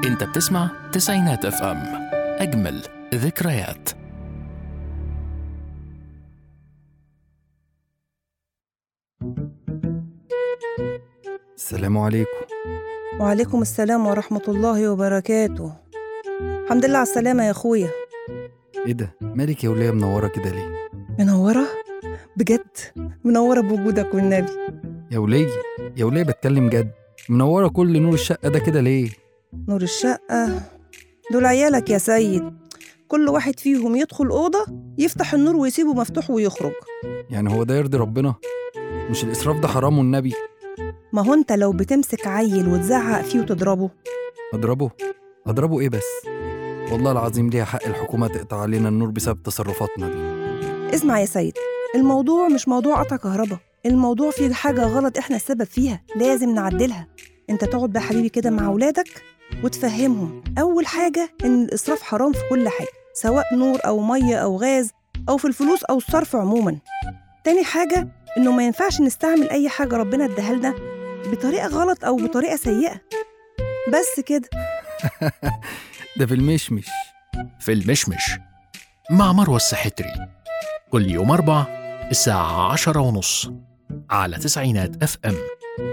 انت بتسمع تسعينات اف ام اجمل ذكريات السلام عليكم وعليكم السلام ورحمة الله وبركاته الحمد لله على السلامة يا أخويا ايه ده مالك يا وليه منوره كده ليه منورة بجد منورة بوجودك والنبي يا وليه يا وليه بتكلم جد منوره كل نور الشقه ده كده ليه نور الشقة دول عيالك يا سيد كل واحد فيهم يدخل أوضة يفتح النور ويسيبه مفتوح ويخرج يعني هو ده يرضي ربنا مش الاسراف ده حرام والنبي ما هو أنت لو بتمسك عيل وتزعق فيه وتضربه اضربه اضربه ايه بس والله العظيم ليها حق الحكومه تقطع علينا النور بسبب تصرفاتنا دي اسمع يا سيد الموضوع مش موضوع قطع كهرباء الموضوع فيه حاجة غلط احنا السبب فيها لازم نعدلها انت تقعد بقى حبيبي كده مع ولادك وتفهمهم أول حاجة إن الإسراف حرام في كل حاجة سواء نور أو مية أو غاز أو في الفلوس أو الصرف عموما تاني حاجة إنه ما ينفعش نستعمل أي حاجة ربنا اداها لنا بطريقة غلط أو بطريقة سيئة بس كده ده في المشمش في المشمش مع مروة السحتري كل يوم أربع الساعة عشرة ونص على تسعينات اف ام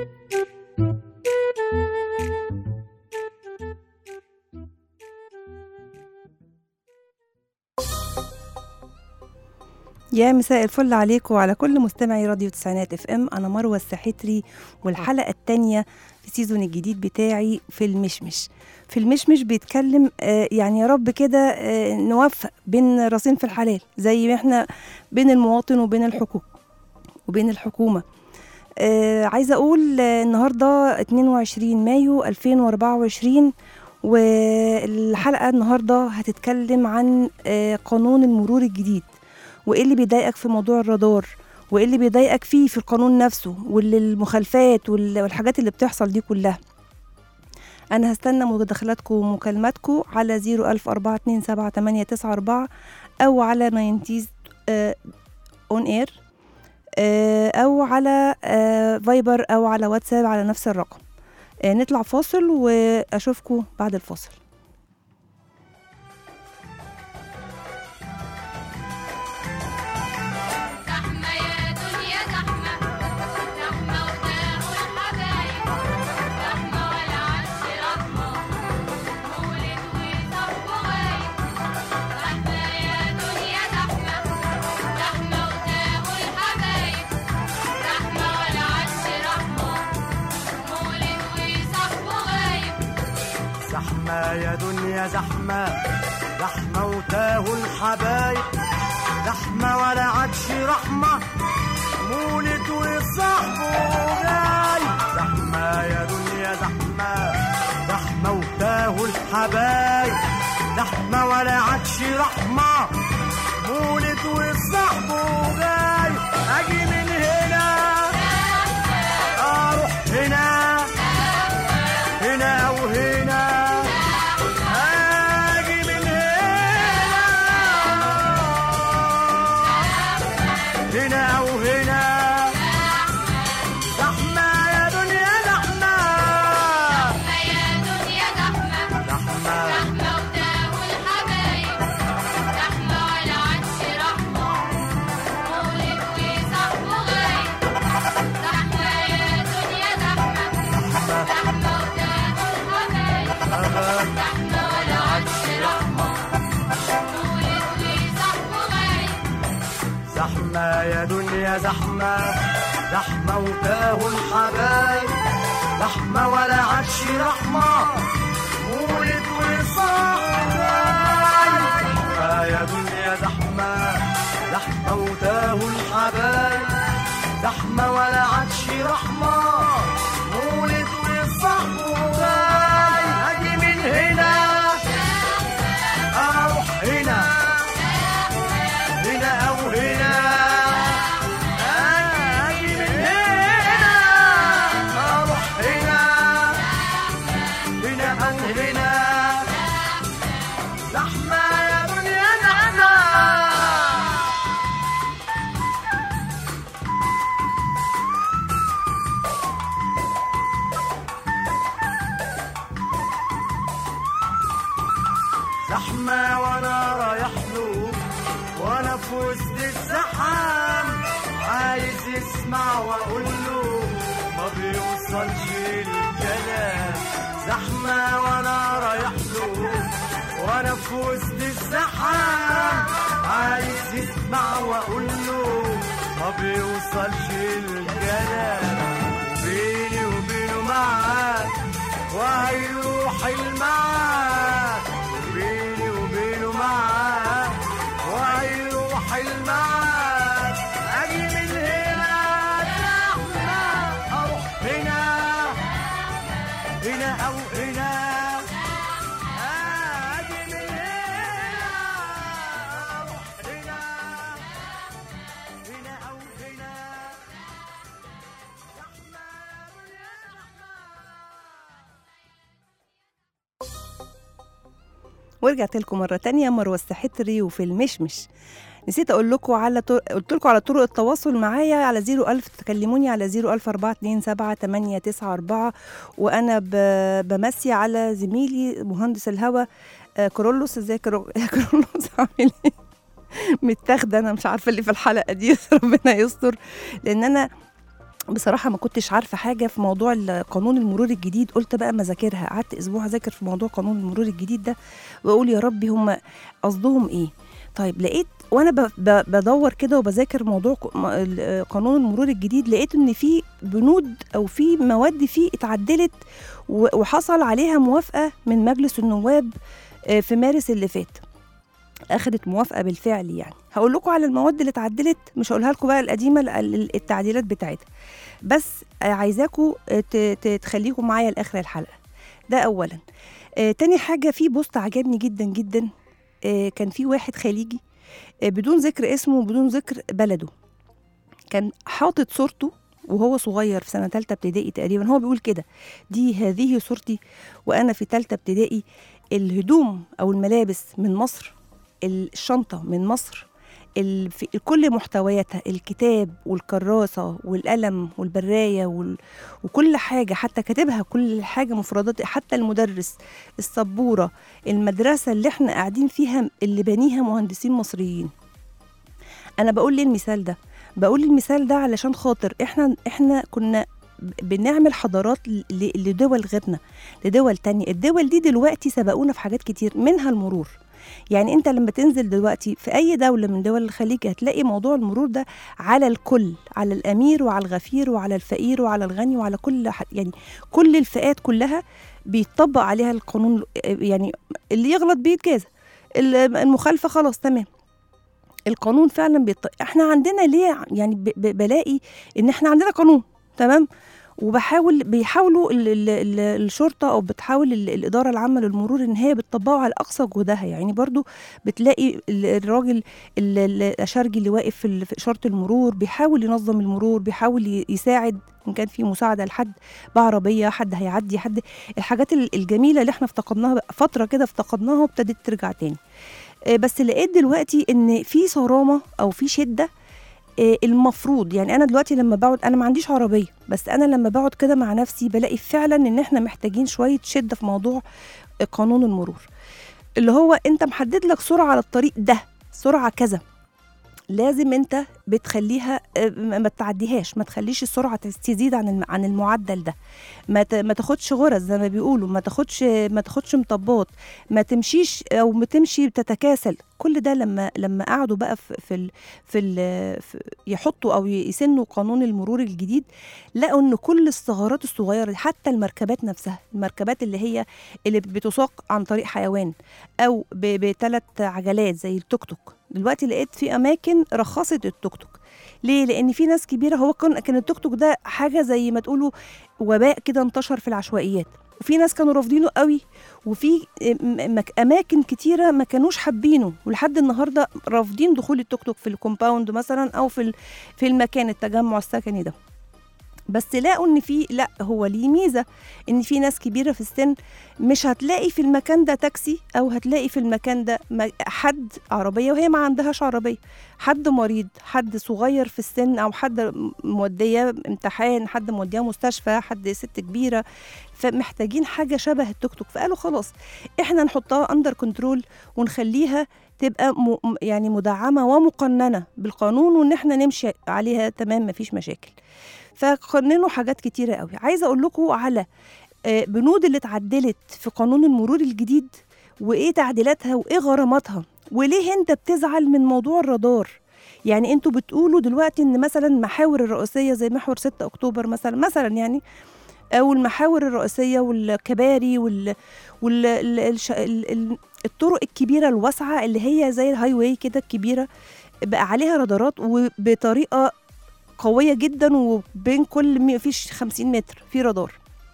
يا مساء الفل عليكم وعلى كل مستمعي راديو تسعينات اف ام انا مروه السحتري والحلقه الثانيه في السيزون الجديد بتاعي في المشمش في المشمش بيتكلم آه، يعني يا رب كده آه، نوفق بين راسين في الحلال زي ما احنا بين المواطن وبين الحكومه وبين الحكومه آه، عايزه اقول آه، النهارده 22 مايو 2024 والحلقه النهارده هتتكلم عن آه، قانون المرور الجديد وايه اللي بيضايقك في موضوع الرادار وايه اللي بيضايقك فيه في القانون نفسه والمخالفات وال- والحاجات اللي بتحصل دي كلها انا هستنى مداخلاتكم ومكالماتكم على 004278994 او على 90 اون اير او على آه، فايبر او على واتساب على نفس الرقم آه، نطلع فاصل واشوفكم بعد الفاصل زحمة يا دنيا زحمة زحمة وتاهوا الحبايب زحمة ولا عدش رحمة مولد وصف غايب زحمة يا دنيا زحمة زحمة وتاهوا الحبايب زحمة ولا عدش رحمة مولد وصف غايب زحمة يا دنيا زحمة زحمة وتاهوا الحبايب زحمة ولا عادش رحمة مولد وصاحبه جاي زحمة يا دنيا زحمة زحمة وتاهوا الحبايب زحمة ولا عادش رحمة مولد وصاحبه جاي أجي من هنا أروح هنا هنا أو هنا أجي من هنا هنا أو هنا زحمة يا دنيا زحمة زحمة يا دنيا زحمة زحمة زحمة وتاهوا الحبايب زحمة ولا عدش رحمة مولد وصاحبه غايب زحمة يا دنيا زحمة زحمة وتاهوا الحبايب زحمة ولا عدش رحمة مولد وصاحبه غايب زحمة يا دنيا زحمة زحمة وتاهوا الحبايب زحمة ولا عادش رحمة مولد وصاحبي زحمة يا دنيا زحمة زحمة وتاهوا الحبايب زحمة ولا عادش رحمة مولد وصاحبي أجي من هنا أروح هنا هنا أو هنا أجي من هنا أروح هنا هنا أو هنا زحمة يا دنيا زحمة زحمة وانا رايح له وانا في وسط الزحام عايز يسمع واقول له ما بيوصلش الكلام زحمة وانا رايح له وانا في وسط الزحام عايز يسمع واقول له ما بيوصلش الكلام بيني وبينه معاك وهيروح المعاك بيني وبينه معاك وهيروح المعاك اجي من هنا زحمة اروح هنا هنا او هنا اجي من هنا اروح هنا هنا او هنا زحمة يا زحمة ورجعت لكم مرة تانية مروة السحتري وفي المشمش نسيت اقول لكم على طر... قلت لكم على طرق التواصل معايا على 01000 تكلموني على 010427894 وانا ب... بمسي على زميلي مهندس الهوا آه، كورولوس ازيك يا كرو- يا كورولوس عامل ايه متاخده انا مش عارفه اللي في الحلقه دي ربنا يستر لان انا بصراحة ما كنتش عارفة حاجة في موضوع ال- قانون المرور الجديد قلت بقى ما ذاكرها قعدت أسبوع أذاكر في موضوع قانون المرور الجديد ده وأقول يا ربي هم قصدهم إيه طيب لقيت وانا ب- ب- بدور كده وبذاكر موضوع ق- م- ال- قانون المرور الجديد لقيت ان في بنود او في مواد فيه اتعدلت و- وحصل عليها موافقه من مجلس النواب آه، في مارس اللي فات اخدت موافقه بالفعل يعني هقول لكم على المواد اللي اتعدلت مش هقولها لكم بقى القديمه ال- ال- التعديلات بتاعتها بس آه، عايزاكم آه، ت- ت- تخليكم معايا لاخر الحلقه ده اولا آه، تاني حاجه في بوست عجبني جدا جدا آه، كان في واحد خليجي آه، بدون ذكر اسمه وبدون ذكر بلده كان حاطط صورته وهو صغير في سنة تالتة ابتدائي تقريبا هو بيقول كده دي هذه صورتي وأنا في تالتة ابتدائي الهدوم أو الملابس من مصر الشنطة من مصر ال- في كل محتوياتها الكتاب والكراسة والقلم والبراية وال... وكل حاجة حتى كاتبها كل حاجة مفردات حتى المدرس السبورة المدرسة اللي احنا قاعدين فيها اللي بانيها مهندسين مصريين انا بقول ليه المثال ده بقول المثال ده علشان خاطر احنا احنا كنا ب- بنعمل حضارات ل- لدول غيرنا لدول تانية الدول دي دلوقتي سبقونا في حاجات كتير منها المرور يعني انت لما تنزل دلوقتي في اي دولة من دول الخليج هتلاقي موضوع المرور ده على الكل على الامير وعلى الغفير وعلى الفقير وعلى الغني وعلى كل حد يعني كل الفئات كلها بيطبق عليها القانون يعني اللي يغلط بيتجازى ال- المخالفة خلاص تمام القانون فعلا بيط... احنا عندنا ليه يعني ب... ب... بلاقي ان احنا عندنا قانون تمام وبحاول بيحاولوا ال... ال... ال... الشرطه او بتحاول ال... الاداره العامه للمرور ان هي بتطبقه على اقصى جهدها يعني برضو بتلاقي ال- الراجل ال- ال- الاشارجي اللي واقف في ال- في اشاره المرور بيحاول ينظم المرور بيحاول ي- يساعد ان كان في مساعده لحد بعربيه حد هيعدي حد الحاجات ال- الجميله اللي احنا افتقدناها بقى فتره كده افتقدناها وابتدت ترجع تاني آه، بس لقيت دلوقتي ان في صرامه او في شده آه، المفروض يعني انا دلوقتي لما بقعد انا ما عنديش عربيه بس انا لما بقعد كده مع نفسي بلاقي فعلا ان احنا محتاجين شويه شده في موضوع آه، قانون المرور اللي هو انت محدد لك سرعه على الطريق ده سرعه كذا لازم انت بتخليها آه، ما ما تعديهاش ما تخليش السرعه تز- تزيد عن الم- عن المعدل ده ما ت- ما تاخدش غرز زي ما بيقولوا ما تاخدش ما تاخدش مطبات ما تمشيش او ما تمشي تتكاسل كل ده لما لما قعدوا بقى في في ال في, ال في يحطوا او يسنوا قانون المرور الجديد لقوا ان كل الثغرات الصغيره دي، حتى المركبات نفسها المركبات اللي هي اللي بتساق عن طريق حيوان او بثلاث عجلات زي التوك توك دلوقتي لقيت في اماكن رخصت التوك توك ليه لان في ناس كبيره هو كان كان التوك توك ده حاجه زي ما تقولوا وباء كده انتشر في العشوائيات وفي ناس كانوا رافضينه قوي وفي م- مك- اماكن كتيره ما كانوش حابينه ولحد النهارده رافضين دخول التوك توك في الكومباوند مثلا او في ال- في المكان التجمع السكني ده بس لقوا ان في لا هو ليه ميزه ان في ناس كبيره في السن مش هتلاقي في المكان ده تاكسي او هتلاقي في المكان ده م- حد عربيه وهي ما عندهاش عربيه حد مريض حد صغير في السن او حد م- موديه امتحان حد موديه مستشفى حد ست كبيره فمحتاجين حاجه شبه التوك توك فقالوا خلاص احنا نحطها اندر كنترول ونخليها تبقى م... م- يعني مدعمه ومقننه بالقانون وان احنا نمشي عليها تمام مفيش مشاكل فقننوا حاجات كتيره قوي عايزه اقول لكم على آه، بنود اللي اتعدلت في قانون المرور الجديد وايه تعديلاتها وايه غراماتها وليه انت بتزعل من موضوع الرادار يعني انتوا بتقولوا دلوقتي ان مثلا المحاور الرئيسيه زي محور 6 اكتوبر مثلا مثلا يعني او المحاور الرئيسيه والكباري وال وال ال- الش- ال- ال- الطرق الكبيره الواسعه اللي هي زي الهاي واي كده الكبيره بقى عليها رادارات وبطريقه قويه جدا وبين كل مي- فيش 50 متر في رادار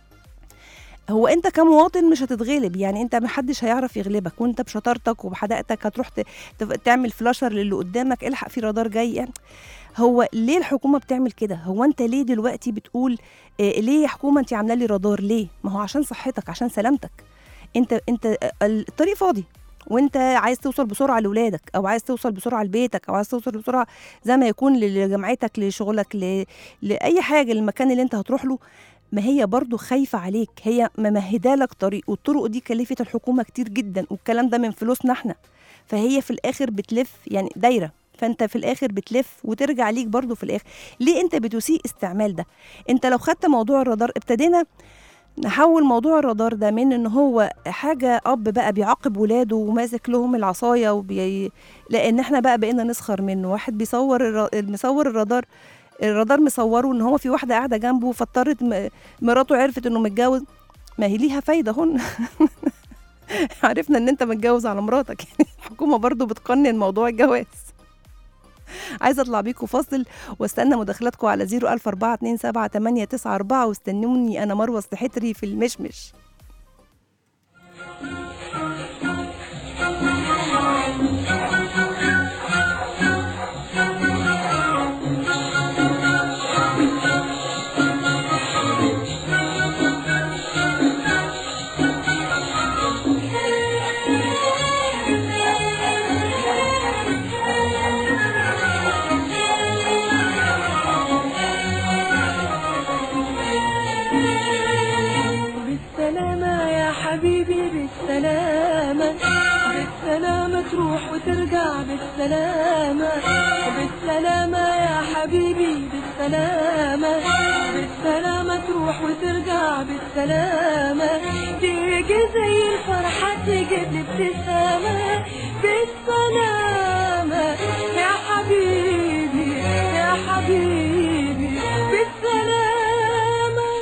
هو انت كمواطن مش هتتغلب يعني انت محدش هيعرف يغلبك وانت بشطارتك وبحداقتك هتروح ت- تف- تعمل فلاشر للي قدامك الحق في رادار جاي يعني هو ليه الحكومه بتعمل كده هو انت ليه دلوقتي بتقول إيه ليه يا حكومه انت عامله لي رادار ليه ما هو عشان صحتك عشان سلامتك انت انت آه، الطريق فاضي وانت عايز توصل بسرعه لاولادك او عايز توصل بسرعه لبيتك او عايز توصل بسرعه زي ما يكون لجامعتك لشغلك ل... لاي حاجه المكان اللي انت هتروح له ما هي برضو خايفة عليك هي ممهدة لك طريق والطرق دي كلفت الحكومة كتير جدا والكلام ده من فلوسنا احنا فهي في الآخر بتلف يعني دايرة فانت في الاخر بتلف وترجع ليك برضو في الاخر ليه انت بتسيء استعمال ده انت لو خدت موضوع الرادار ابتدينا نحول موضوع الرادار ده من ان هو حاجه اب بقى بيعاقب ولاده وماسك لهم العصايه وبي... لان احنا بقى بقينا نسخر منه واحد بيصور الر... مصور الرادار الرادار مصوره ان هو في واحده قاعده جنبه فاضطرت م... مراته عرفت انه متجوز ما هي ليها فايده هن عرفنا ان انت متجوز على مراتك يعني الحكومه برضو بتقنن موضوع الجواز عايزه اطلع بيكم فاصل واستنى مداخلاتكم على 004278994 واستنوني انا مروه السحتري في المشمش بالسلامة يا حبيبي بالسلامة بالسلامة تروح وترجع بالسلامة بالسلامة يا حبيبي بالسلامة بالسلامة تروح وترجع بالسلامة تيجي زي الفرحة تجيب لي ابتسامة بالسلامة يا حبيبي يا حبيبي بالسلامة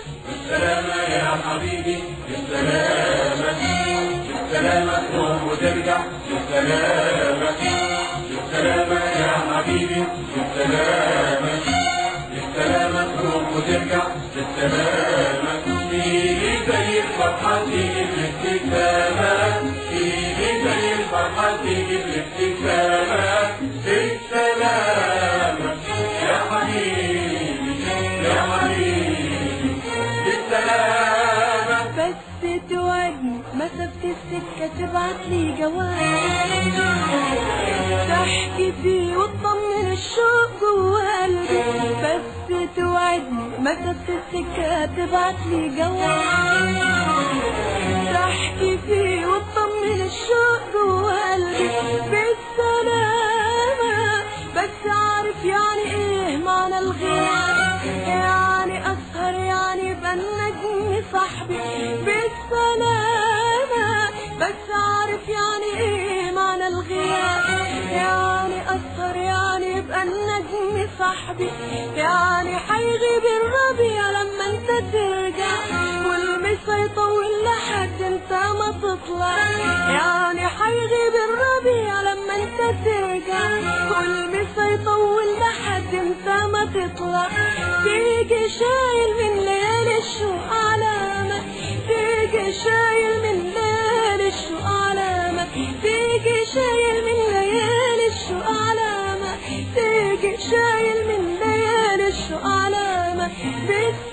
بس توعدني مسافة السكة تبعت لي جواب تحكي فيه وتطمن الشوق جوا قلبي بس توعدني مسافة السكة تبعت لي جواب تحكي فيه وتطمن الشوق جوا قلبي بالسلامة بس عارف يعني ايه معنى الغياب يعني اسهر يعني يبقى النجم صاحبي بالسلامة بس عارف يعني ايه معنى الغياب يعني اسهر يعني يبقى النجم صاحبي يعني حيغيب الربيع لما انت ترجع والمسا يطول لحد انت ما تطلع يعني حيغيب الربيع لما انت ترجع والمسا يطول لحد انت ما تطلع تيجي شايل من ليالي الشوق علامة تيجي شايل من ليالي الشوق علامة تيجي شايل من ليالي الشوق علامة تيجي شايل من ليالي الشوق علامة بالسلامة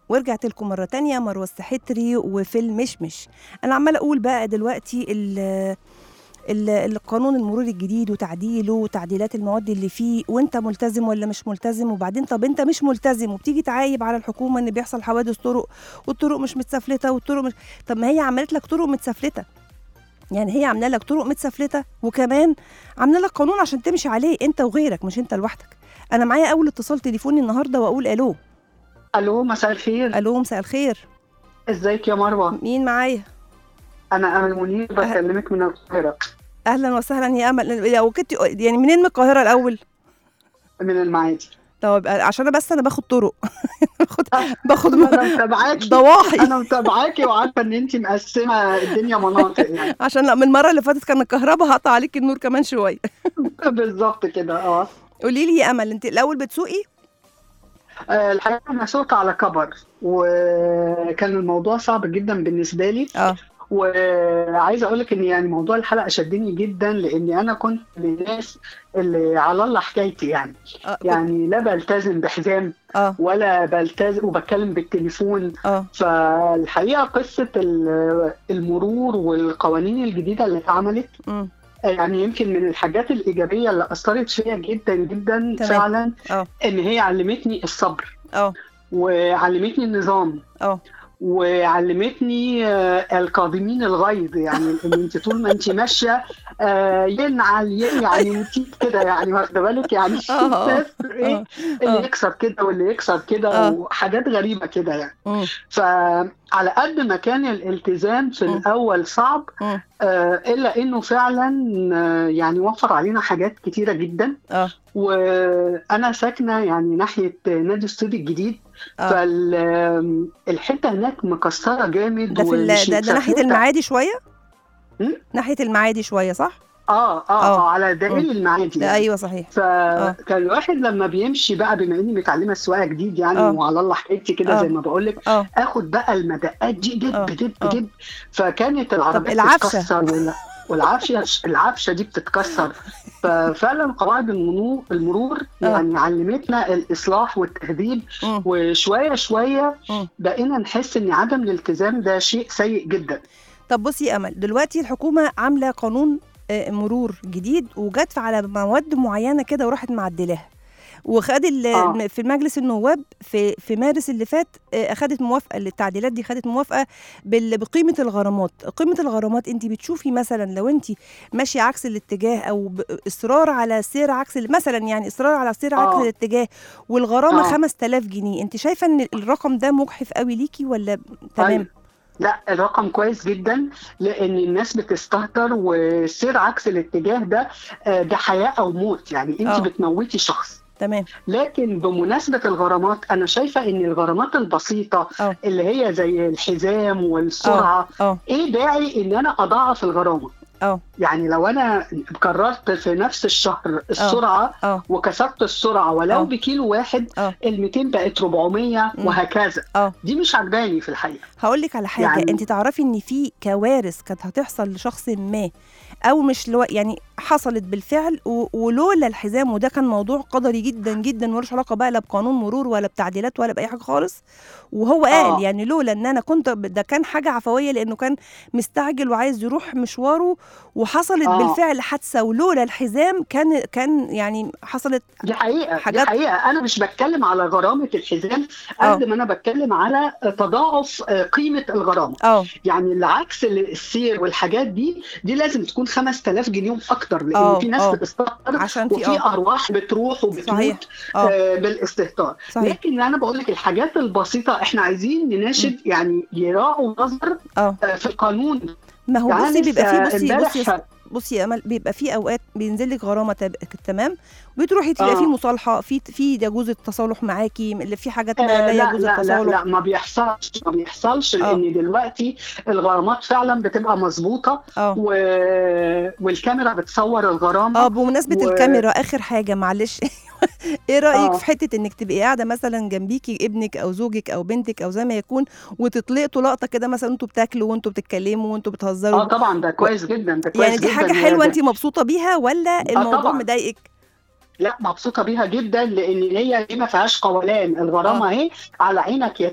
ورجعت لكم مرة تانية مروة السحتري وفيلم مشمش أنا عمالة أقول بقى دلوقتي ال ال- القانون المرور الجديد وتعديله وتعديلات المواد اللي فيه وانت ملتزم ولا مش ملتزم وبعدين طب انت مش ملتزم وبتيجي تعايب على الحكومه ان بيحصل حوادث طرق والطرق مش متسفلته والطرق مش طب ما هي عملت لك طرق متسفلته يعني هي عامله لك طرق متسفلته وكمان عامله لك قانون عشان تمشي عليه انت وغيرك مش انت لوحدك انا معايا اول اتصال تليفوني النهارده واقول الو الو مساء الخير الو مساء الخير ازيك يا مروه مين معايا انا امل منير بكلمك من القاهره اهلا وسهلا يا امل لو كنت يعني منين من القاهره الاول من المعادي طب عشان انا بس انا باخد طرق باخد باخد انا متابعاكي ضواحي انا متابعاكي وعارفه ان انت مقسمه الدنيا مناطق يعني عشان لا من المره اللي فاتت كان الكهرباء هقطع عليك النور كمان شويه بالظبط كده اه قولي لي يا امل انت الاول بتسوقي آه، الحقيقه انا سوقت على كبر وكان الموضوع صعب جدا بالنسبه لي اه وعايزه اقول لك ان يعني موضوع الحلقه شدني جدا لاني انا كنت من الناس اللي على الله حكايتي يعني اه كنت- يعني لا بلتزم بحزام اه ولا بلتزم وبتكلم بالتليفون اه فالحقيقه قصه ال- المرور والقوانين الجديده اللي اتعملت أمم، يعني يمكن من الحاجات الايجابيه اللي اثرت فيا جدا جدا تمام. فعلا اه ان هي علمتني الصبر اه وعلمتني النظام اه وعلمتني آه، القادمين الغيظ يعني ان انت طول ما انت ماشيه آه، ينعل ي- يعني انت كده يعني واخده بالك يعني آه، الناس ايه آه، اللي آه. يكسر كده واللي يكسر كده آه. وحاجات غريبه كده يعني أمم، فعلى قد ما كان الالتزام في مم. الاول صعب أمم، آه، الا انه فعلا آه، يعني وفر علينا حاجات كتيره جدا اه وانا ساكنه يعني ناحيه نادي الصيد الجديد اه فالحته هناك مكسره جامد ده في ال- ومش ده, ده ناحيه متسفلتة. المعادي شويه أمم؟ ناحيه المعادي شويه صح اه اه آه. اه على دائري المعادي ده يعني. ايوه صحيح فكان الواحد لما بيمشي بقى بما اني متعلمه السواقه جديد يعني آه. وعلى الله حكايتي كده آه. زي ما بقول لك اه اخد بقى المدقات دي آه. دب دب آه. دب فكانت العربيات العفشة. تتكسر ولا والعفشه العفشه دي بتتكسر ففعلا قواعد المرور المرور آه. يعني علمتنا الاصلاح والتهذيب أمم، وشويه شويه مم. بقينا نحس ان عدم الالتزام ده شيء سيء جدا طب بصي يا امل دلوقتي الحكومه عامله قانون آه، مرور جديد وجت على مواد معينه كده وراحت معدلاها وخد ال- آه. في مجلس النواب في في مارس اللي فات آه، اخذت موافقه للتعديلات دي خدت موافقه بال- بقيمه الغرامات قيمه الغرامات انت بتشوفي مثلا لو انت ماشيه عكس الاتجاه او ب- اصرار على سير عكس ال- مثلا يعني اصرار على سير عكس آه. الاتجاه والغرامه آه. 5000 جنيه انت شايفه ان الرقم ده مجحف قوي ليكي ولا تمام أيوة. لا الرقم كويس جدا لان الناس بتستهتر والسير عكس الاتجاه ده آه، ده حياه او موت يعني انت آه. بتموتي شخص تمام لكن بمناسبه الغرامات انا شايفه ان الغرامات البسيطه اه اللي هي زي الحزام والسرعه اه ايه داعي ان انا اضاعف الغرامه اه يعني لو انا قررت في نفس الشهر السرعه اه وكسرت السرعه ولو آه. بكيلو واحد اه ال 200 بقت 400 مم. وهكذا اه دي مش عجباني في الحقيقه هقول لك على حاجه يعني- انت تعرفي ان في كوارث كانت هتحصل لشخص ما او مش لو يعني حصلت بالفعل و... ولولا الحزام وده كان موضوع قدري جدا جدا ملوش علاقه بقى لا بقانون مرور ولا بتعديلات ولا باي حاجه خالص وهو قال آه. يعني لولا ان انا كنت ده كان حاجه عفويه لانه كان مستعجل وعايز يروح مشواره وحصلت آه. بالفعل حادثه ولولا الحزام كان كان يعني حصلت دي حقيقة حاجات- دي حقيقة أنا مش بتكلم على غرامة الحزام آه. قد ما أنا بتكلم على تضاعف آه، قيمة الغرامة اه يعني اللي عكس السير والحاجات دي دي لازم تكون 5000 جنيه وأكتر لأن آه، في ناس آه. بتستهتر عشان في وفي اه أرواح بتروح وبتموت صحيح اه آه، بالاستهتار صحيح لكن أنا بقول لك الحاجات البسيطة إحنا عايزين نناشد يعني يراعوا نظر اه آه، في القانون ما هو يعني بصي بيبقى فيه لسه بصي امبارح بصي بصي يا امل بيبقى في اوقات بينزل لك غرامه تب... تمام بتروحي تلاقي آه. في مصالحه في في يجوز التصالح معاكي اللي في حاجات ما آه، لا لا يجوز لا لا التصالح لا ما بيحصلش ما بيحصلش آه. لان دلوقتي الغرامات فعلا بتبقى مظبوطه اه و... والكاميرا بتصور الغرامه اه بمناسبه و- الكاميرا اخر حاجه معلش ايه رايك آه. في حته انك تبقي قاعده مثلا جنبيكي ابنك او زوجك او بنتك او زي ما يكون وتطلقوا لقطه كده مثلا انتوا بتاكلوا وانتوا بتتكلموا وانتوا بتهزروا اه طبعا ده كويس جدا ده كويس يعني دي جدا حاجه يا حلوه ده. انت مبسوطه بيها ولا الموضوع طبعاً. مضايقك لا مبسوطه بيها جدا لان هي دي ما فيهاش قولان الغرامه اهي على عينك يا تاجر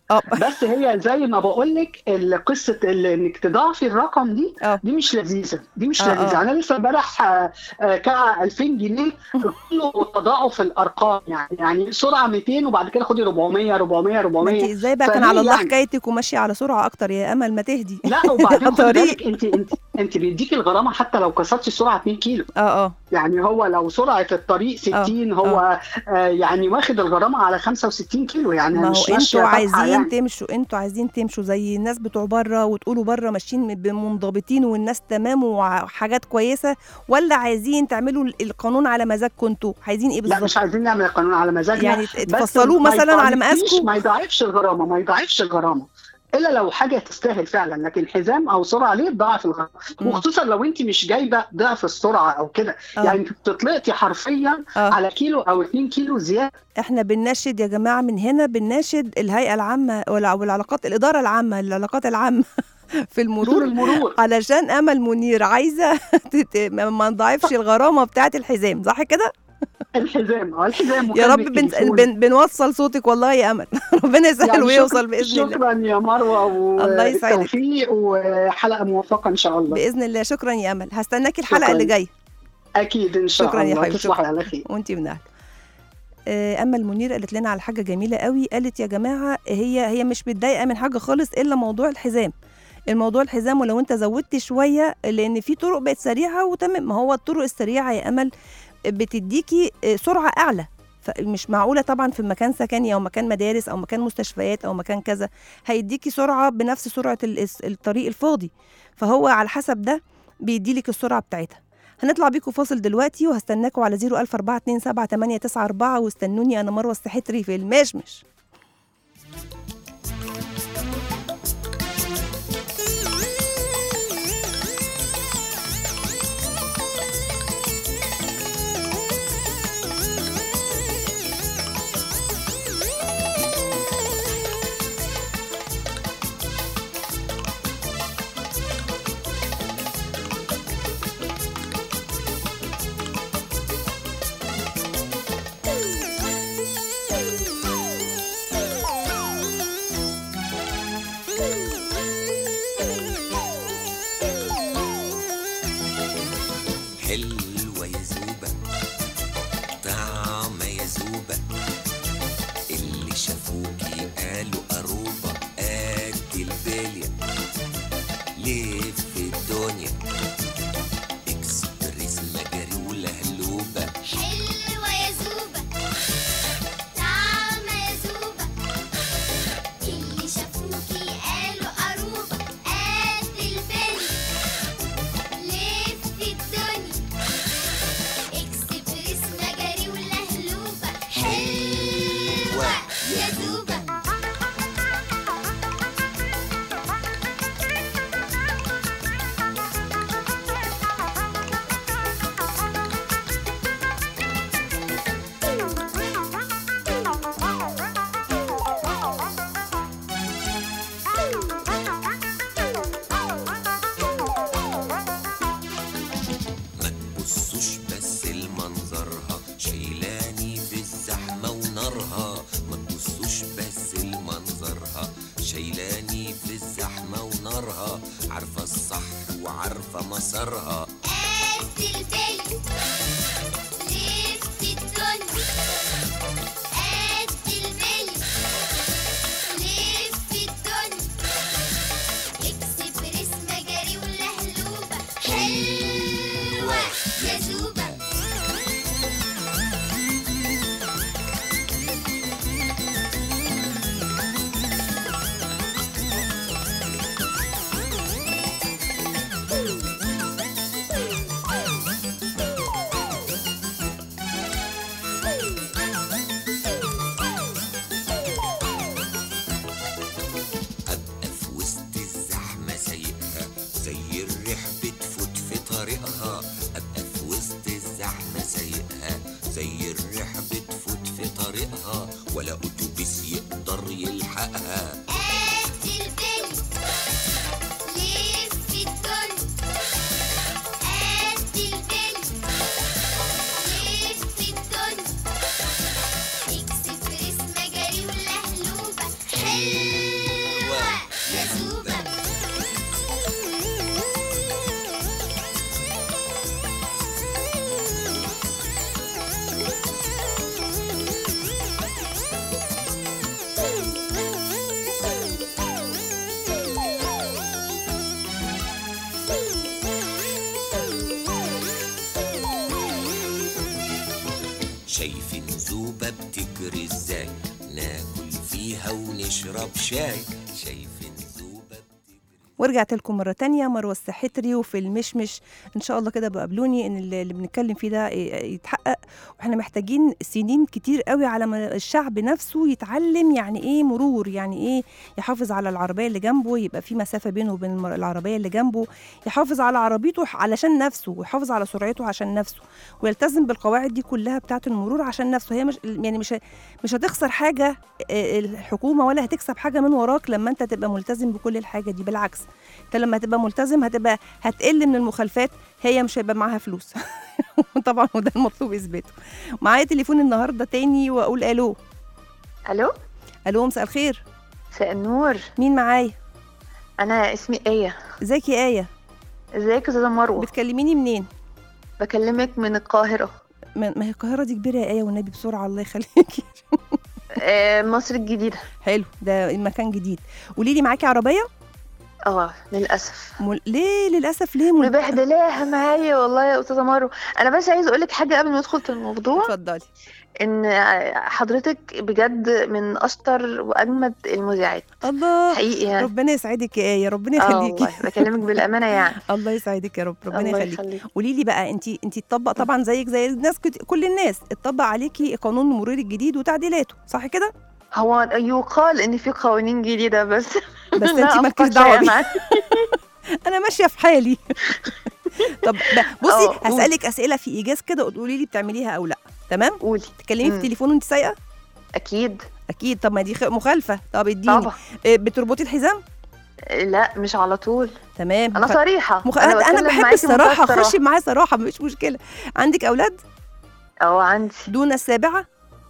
اه بس هي زي ما بقول لك قصه ال- انك تضاعفي الرقم دي اه دي مش لذيذه دي مش آه، لذيذه آه. انا لسه امبارح آه، آه، كا 2000 جنيه كله تضاعف الارقام يعني يعني سرعه 200 وبعد كده خدي 400 400 ما انت 400 ازاي بقى كان فليه على الله يعني؟ حكايتك وماشيه على سرعه اكتر يا امل ما تهدي لا وبعدين خدي طريق. بالك انت انت انت بيديكي الغرامه حتى لو كسرتي السرعه 2 كيلو اه اه يعني هو لو سرعه الطريق 60 هو آه يعني واخد الغرامه على 65 كيلو يعني ما هو مش ماشيه انتوا فاتحة عايزين يعني. تمشوا انتوا عايزين تمشوا زي الناس بتوع بره وتقولوا بره ماشيين بمنضبطين والناس تمام وحاجات كويسه ولا عايزين تعملوا ال- القانون على مزاجكم انتوا عايزين ايه لا بالظبط مش عايزين نعمل القانون على مزاجنا يعني بس تفصلوه ما مثلا على يضاعفش- مقاسكم ما يضاعفش الغرامه ما يضاعفش الغرامه الا لو حاجه تستاهل فعلا لكن حزام او سرعه ليه تضاعف الغرامه مم. وخصوصا لو انت مش جايبه ضعف السرعه او كده آه. يعني انت طلعتي حرفيا آه. على كيلو او 2 كيلو زياده احنا بنناشد يا جماعه من هنا بنناشد الهيئه العامه ولا- والعلاقات الاداره العامه العلاقات العامه في مرور المرور المرور علشان امل منير عايزه تت- ما ما نضاعفش الغرامه بتاعه الحزام صح كده الحزام اه الحزام يا رب مكالمة بن... تليفون. بن... بنوصل صوتك والله يا امل ربنا يسهل يعني ويوصل شكرا- باذن الله شكرا يا مروه الله يسعدك. والتوفيق وحلقه موفقه ان شاء الله باذن الله شكرا يا امل هستناكي الحلقه شكراً. اللي جايه اكيد ان شاء شكراً يا الله حبيبي، تصبح شكراً. على خير وانتي من اهل آه، اما المنير قالت لنا على حاجه جميله قوي قالت يا جماعه هي هي مش متضايقه من حاجه خالص الا موضوع الحزام الموضوع الحزام ولو انت زودت شويه لان في طرق بقت سريعه وتمام ما هو الطرق السريعه يا امل بتديكي آه، سرعه اعلى فمش معقوله طبعا في مكان سكني او مكان مدارس او مكان مستشفيات او مكان كذا هيديكي سرعه بنفس سرعه ال- الطريق الفاضي فهو على حسب ده بيديلك السرعه بتاعتها هنطلع بيكم فاصل دلوقتي وهستناكم على 004278994 واستنوني انا مروه السحتري في المشمش حلوة يا زوبة طعمة يا زوبة اللي شافوكي قالوا قروبة قد البلية لف الدنيا اكسبريس مجاري ولهلوبة حلوة يا زوبة طعمة يا زوبة اللي شافوكي قالوا قروبة قد البن لف الدنيا اكسبريس مجاري ولهلوبة حلوة يا زوبة ما تبصوش بس لمنظرها شايلاني في الزحمة ونارها ما تبصوش بس لمنظرها شايلاني في الزحمة ونارها عارفة الصح وعارفة مسارها قد البن لف الدنيا قد البن لف الدنيا اكسبريس مجاري ولهلوبة حلوة يا زوبة أبقى في وسط الزحمة سايقها زي الريح بتفوت في طريقها أبقى في وسط الزحمة سايقها زي الريح بتفوت في طريقها ولا أتوبيس يقدر يلحقها قد البن لف الدنيا قد البن لف الدنيا اكسبريس مجاري ولهلوبة حلوة شايفين زوبة بتجري ازاي ناكل فيها ونشرب شاي شايفين زوبة بتجري ورجعت لكم مرة تانية مروة السحتري وفي المشمش إن شاء الله كده بقابلوني إن اللي اللي بنتكلم فيه ده ي- يتحقق وإحنا محتاجين سنين كتير قوي على ما الشعب نفسه يتعلم يعني إيه مرور يعني إيه يحافظ على العربية اللي جنبه يبقى في مسافة بينه وبين المر- العربية اللي جنبه يحافظ على عربيته ح- علشان نفسه ويحافظ على سرعته عشان نفسه ويلتزم بالقواعد دي كلها بتاعة المرور عشان نفسه هي مش يعني مش ه- مش هتخسر حاجة آه، الحكومة ولا هتكسب حاجة من وراك لما أنت تبقى ملتزم بكل الحاجة دي بالعكس انت لما هتبقى ملتزم هتبقى هتقل من المخالفات هي مش هيبقى معاها فلوس طبعا وده المطلوب اثباته معايا تليفون النهارده تاني واقول الو الو الو مساء الخير مساء النور مين معايا انا اسمي ايه ازيك يا ايه ازيك يا استاذه مروه بتكلميني منين بكلمك من القاهره ما ما هي القاهره دي كبيره يا ايه والنبي بسرعه الله يخليكي آه، مصر الجديده حلو ده مكان جديد قولي لي معاكي عربيه اه للاسف مل... ليه للاسف ليه مل... مبهدلاها معايا والله يا استاذه مروه انا بس عايزه اقول لك حاجه قبل ما ندخل في الموضوع اتفضلي ان حضرتك بجد من اشطر واجمد المذيعات الله حقيقي يعني ربنا يسعدك يا ايه ربنا اه يخليكي والله بكلمك بالامانه يعني الله يسعدك يا رب ربنا الله يخليكي يخليك قولي لي بقى انت انت اتطبق طبعا زيك زي الناس كت... كل الناس اتطبق عليكي قانون المرور الجديد وتعديلاته صح كده هو يقال ان في قوانين جديده بس بس لا انت مالكيش أفقه دعوه شيئاً بيها عنها. انا ماشيه في حالي طب ب- بصي اه، قولي. هسالك اسئله في ايجاز كده وتقولي لي بتعمليها او لا تمام قولي تتكلمي في مم. التليفون وانت سايقه اكيد اكيد طب ما دي خ- مخالفه طب اديني طبعا إيه، بتربطي الحزام لا مش على طول تمام انا مخ- صريحه مخ... انا, أنا بتكلم بحب معاكي بمنتهى الصراحه الصراحة. خشي معايا صراحه مش مشكله عندك اولاد اه عندي دون السابعه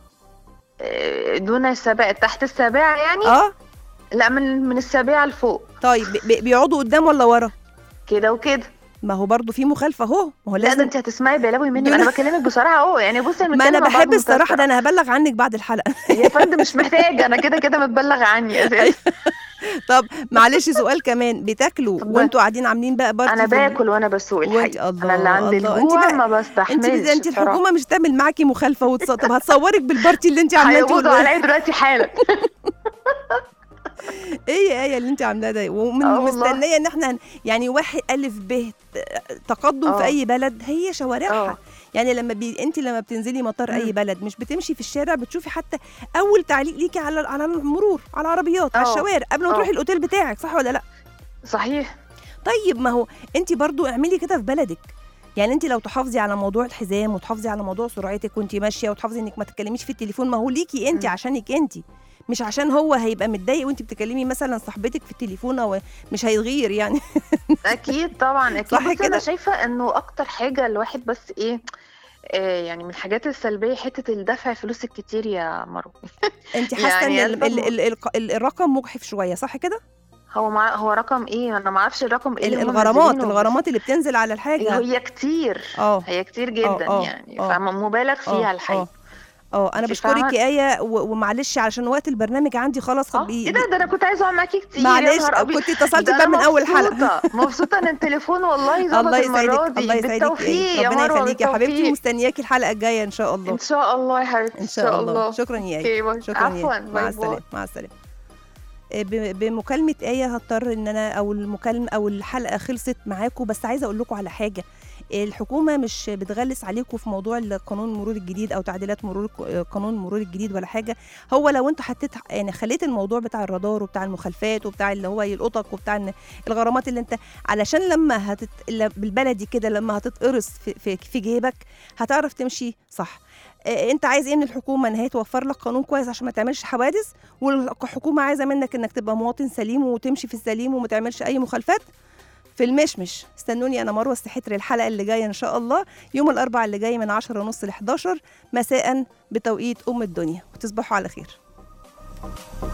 آه، دون السابعة تحت السابعة يعني اه لا من من السابعة لفوق طيب بي- بيقعدوا قدام ولا ورا كده وكده ما هو برضو في مخالفه اهو ما هو لا ده لازم انت هتسمعي بلاوي مني دون- انا بكلمك بصراحة اهو يعني بصي انا ما انا بنتكلم مع بعض بحب بمنتهى الصراحه ده انا هبلغ عنك بعد الحلقه يا فندم مش محتاجة انا كده كده متبلغ عني اساسا طب معلش سؤال كمان بتاكلوا اتفضلي. وانتوا قاعدين عاملين بقى بارتي انا في ال- باكل وانا بسوق وانت الحقيقة الله انا اللي عندي الله انت الجوع بقى- ما انت بستحملش انت بصراحة. الحكومه مش تعمل معاكي مخالفه وتص... طب هتصورك بالبارتي اللي انت عاملاه انت هيقبضوا والولاد. عليا دلوقتي حالا ايه يا ايه اللي انت عاملاه ده ومن اه والله. مستنيه ان احنا هن- يعني واحد الف ب تقدم في اه. اي بلد هي شوارعها اه. يعني لما بي... انت لما بتنزلي مطار اي مم. بلد مش بتمشي في الشارع بتشوفي حتى اول تعليق ليكي على على المرور على العربيات على اه. الشوارع قبل ما اه. تروحي الاوتيل بتاعك صح ولا لا صحيح طيب ما هو انت برضو اعملي كده في بلدك يعني انت لو تحافظي على موضوع الحزام وتحافظي على موضوع سرعتك وانت ماشيه وتحافظي انك ما تتكلميش في التليفون ما هو ليكي انت مم. عشانك انت مش عشان هو هيبقى متضايق وانت بتكلمي مثلا صاحبتك في التليفون او مش هيتغير يعني اكيد طبعا اكيد صح بس كده؟ انا شايفه انه اكتر حاجه الواحد بس ايه آه، يعني من الحاجات السلبيه حته الدفع فلوس الكتير يا مروه انت حاسه يعني ان ال- ال- أسباب- ال- ال- ال- الرقم مجحف شويه صح كده هو مع هو رقم ايه انا ما اعرفش الرقم ايه ال- اللي هم الغرامات منزلينه، بس الغرامات اللي بتنزل على الحاجه هي كتير اه هي كتير جدا اه، يعني اه. فمبالغ فيها اه الحقيقه اه انا انت بشكرك فاهمة؟ يا ايه و- ومعلش علشان وقت البرنامج عندي خلاص اه خد بي- ايه ده ده انا كنت عايزه اقعد معاكي كتير يا معلش نهار أبيض. كنت اتصلت ده بقى أنا من اول حلقه مبسوطة مبسوطة ان التليفون والله ظبط الله المرة يسعدك دي الله يسعدك يا بالتوفيق إيه. يا ربنا مروة يخليكي يا حبيبتي بالتوفيق. مستنياكي الحلقه الجايه ان شاء الله ان شاء الله يا حبيبتي ان شاء الله شكرا يا اوكي ايه باي. شكرا يا عفوا إيه. مع باي باي السلامه مع السلامه آه، ب- بمكالمه ايه هضطر ان انا او المكالمه او الحلقه خلصت معاكم بس عايزه اقول لكم على حاجه الحكومه مش بتغلس عليكم في موضوع القانون المرور الجديد او تعديلات مرور قانون المرور الجديد ولا حاجه هو لو انتوا حطيت يعني خليت الموضوع بتاع الرادار وبتاع المخالفات وبتاع اللي هو يلقطك وبتاع إن الغرامات اللي انت علشان لما هتت... ل- بالبلدي كده لما هتتقرص في, في, في جيبك هتعرف تمشي صح آه، انت عايز ايه من الحكومه ان هي توفر لك قانون كويس عشان ما تعملش حوادث والحكومه عايزه منك انك تبقى مواطن سليم وتمشي في السليم وما تعملش اي مخالفات في المشمش استنوني انا مروه السحتري الحلقه اللي جايه ان شاء الله يوم الاربعاء اللي جاي من 10 ونص ل 11 مساء بتوقيت ام الدنيا وتصبحوا على خير